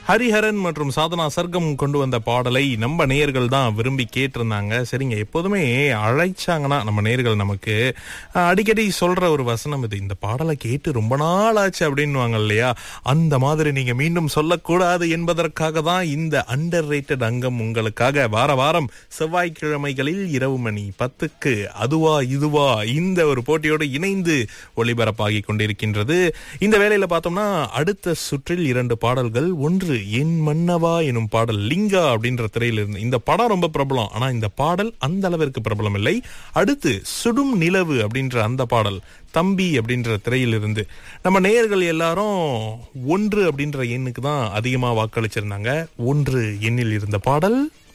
ஹரிஹரன் மற்றும் சாதனா சர்க்கம் கொண்டு வந்த பாடலை நம்ம நேயர்கள் தான் விரும்பி கேட்டிருந்தாங்க சரிங்க எப்போதுமே அழைச்சாங்கன்னா நம்ம நேயர்கள் நமக்கு அஹ், அடிக்கடி சொல்ற ஒரு வசனம் இது இந்த பாடலை கேட்டு ரொம்ப நாள் ஆச்சு அப்படின்னுவாங்க இல்லையா அந்த மாதிரி நீங்க மீண்டும் சொல்லக்கூடாது என்பதற்காக தான் இந்த அண்டர் ரேட்டட் அங்கம் உங்களுக்காக வார வாரம் செவ்வாய்க்கிழமைகளில் இரவு மணி பத்துக்கு அதுவா இதுவா இந்த ஒரு போட்டியோடு இணைந்து ஒளிபரப்பாகி கொண்டிருக்கின்றது இந்த வேளையில பார்த்தோம்னா அடுத்த சுற்றில் இரண்டு பாடல்கள் ஒன்று என் மன்னவா எனும் பாடல் லிங்கா அப்படின்ற திரையில் இருந்து இந்த படம் ரொம்ப பிரபலம் ஆனா இந்த பாடல் அந்த அளவிற்கு பிரபலம் இல்லை அடுத்து சுடும் நிலவு அப்படின்ற அந்த பாடல் தம்பி அப்படின்ற திரையிலிருந்து நம்ம நேயர்கள் எல்லாரும் ஒன்று அப்படின்ற எண்ணுக்கு தான் அதிகமா வாக்களிச்சிருந்தாங்க ஒன்று எண்ணில் இருந்த பாடல்